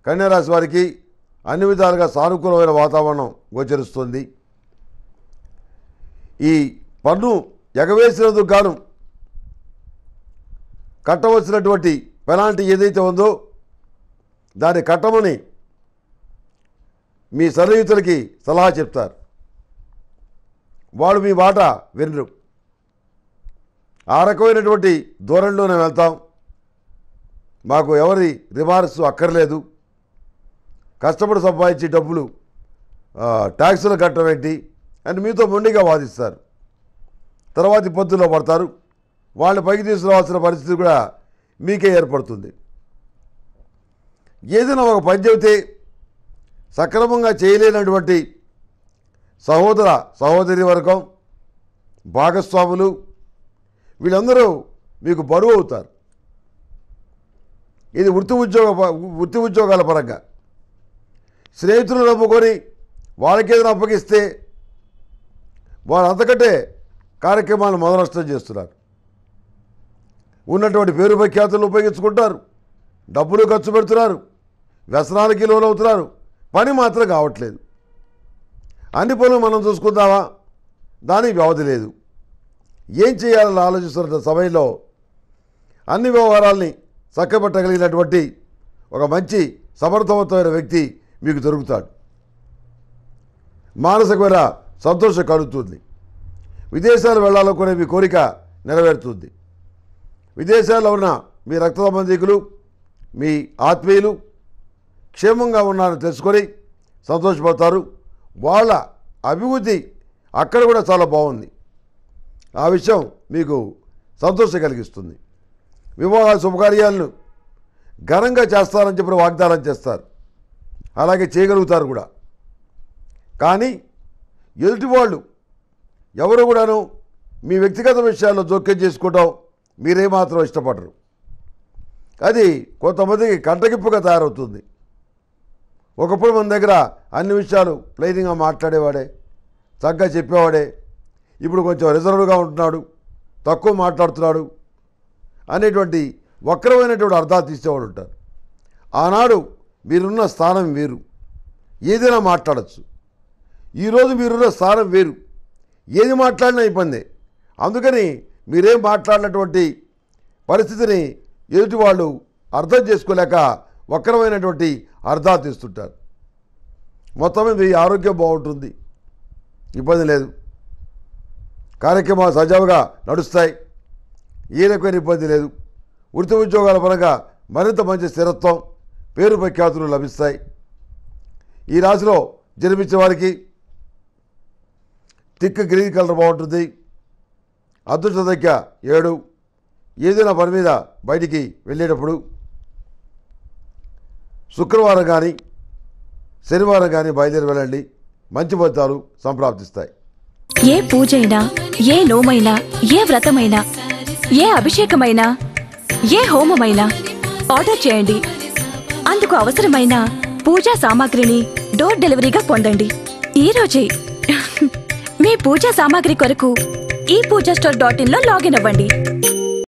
కన్యారాశి వారికి అన్ని విధాలుగా సానుకూలమైన వాతావరణం గోచరిస్తుంది ఈ పన్ను ఎగవేసినందుకు గాను కట్టవలసినటువంటి పెనాల్టీ ఏదైతే ఉందో దాన్ని కట్టమని మీ సన్నిహితులకి సలహా చెప్తారు వాళ్ళు మీ మాట వినరు ఆ రకమైనటువంటి ధోరణిలోనే వెళ్తాం మాకు ఎవరి రిమార్క్స్ అక్కర్లేదు కష్టపడి సంపాదించే డబ్బులు ఆ, ట్యాక్సులు కట్టమేంటి అని మీతో మొండిగా వాదిస్తారు తర్వాత ఇబ్బందుల్లో పడతారు వాళ్ళని పైకి తీసుకురావాల్సిన పరిస్థితి కూడా మీకే ఏర్పడుతుంది ఏదైనా ఒక పని చెబితే సక్రమంగా చేయలేనటువంటి సహోదర సహోదరి వర్గం భాగస్వాములు వీళ్ళందరూ మీకు బరువు అవుతారు ఇది వృత్తి ఉద్యోగ ప- వృత్తి ఉద్యోగాల పరంగా స్నేహితులు నమ్ముకొని వాళ్ళకేదైనా అప్పగిస్తే వాళ్ళు అంతకంటే కార్యక్రమాలను మొదలష్టం చేస్తున్నారు ఉన్నటువంటి పేరు ప్రఖ్యాతులు ఉపయోగించుకుంటారు డబ్బులు ఖర్చు పెడుతున్నారు వ్యసనాలకి లోనవుతున్నారు పని మాత్రం కావట్లేదు అన్ని పనులు మనం చూసుకుందామా దానికి వ్యవధి లేదు ఏం చేయాలని ఆలోచిస్తున్న సమయంలో అన్ని వ్యవహారాల్ని చక్కబెట్టగలిగినటువంటి ఒక మంచి సమర్థవంతమైన వ్యక్తి మీకు దొరుకుతాడు మానసికమైన సంతోషం కలుగుతుంది విదేశాలు వెళ్ళాలనుకునే మీ కోరిక నెరవేరుతుంది విదేశాల్లో ఉన్న మీ రక్త సంబంధికులు మీ ఆత్మీయులు క్షేమంగా ఉన్నారని తెలుసుకొని సంతోషపడతారు వాళ్ళ అభివృద్ధి అక్కడ కూడా చాలా బాగుంది ఆ విషయం మీకు సంతోషం కలిగిస్తుంది వివాహ శుభకార్యాలను ఘనంగా చేస్తారని చెప్పిన వాగ్దానం చేస్తారు అలాగే చేయగలుగుతారు కూడా కానీ ఎదుటి వాళ్ళు ఎవరు కూడాను మీ వ్యక్తిగత విషయాల్లో జోక్యం చేసుకోవటం మీరేమాత్రం ఇష్టపడరు అది కొంతమందికి కంటగింపుగా తయారవుతుంది ఒకప్పుడు మన దగ్గర అన్ని విషయాలు ప్లెయినింగ్గా మాట్లాడేవాడే చక్కగా చెప్పేవాడే ఇప్పుడు కొంచెం రిజర్వ్గా ఉంటున్నాడు తక్కువ మాట్లాడుతున్నాడు అనేటువంటి వక్రమైనటువంటి అర్థాలు తీసేవాడు ఉంటారు ఆనాడు మీరున్న స్థానం వేరు ఏదైనా మాట్లాడచ్చు ఈరోజు మీరున్న స్థానం వేరు ఏది మాట్లాడినా ఇబ్బందే అందుకని మీరేం మాట్లాడినటువంటి పరిస్థితిని ఎదుటి వాళ్ళు అర్థం చేసుకోలేక వక్రమైనటువంటి అర్థాలు తీస్తుంటారు మొత్తం మీద మీ ఆరోగ్యం బాగుంటుంది ఇబ్బంది లేదు కార్యక్రమాలు సజావుగా నడుస్తాయి ఏ రకమైన ఇబ్బంది లేదు వృత్తి ఉద్యోగాల పరంగా మరింత మంచి స్థిరత్వం పేరు ప్రఖ్యాతులు లభిస్తాయి ఈ రాశిలో జన్మించే వారికి థిక్ గ్రీన్ కలర్ బాగుంటుంది అదృష్ట సంఖ్య ఏడు ఏదైనా పని మీద బయటికి వెళ్ళేటప్పుడు శుక్రవారం కానీ శనివారం కానీ బయలుదేరి వెళ్ళండి మంచి ఫలితాలు సంప్రాప్తిస్తాయి ఏ పూజైనా ఏ నోమైనా ఏ వ్రతమైనా ఏ అభిషేకమైనా ఏ హోమమైనా ఆర్డర్ చేయండి అందుకు అవసరమైన పూజా సామాగ్రిని డోర్ డెలివరీగా పొందండి ఈ రోజే మీ పూజా సామాగ్రి కొరకు ఈ పూజా స్టోర్ డాట్ ఇన్ లో లాగిన్ అవ్వండి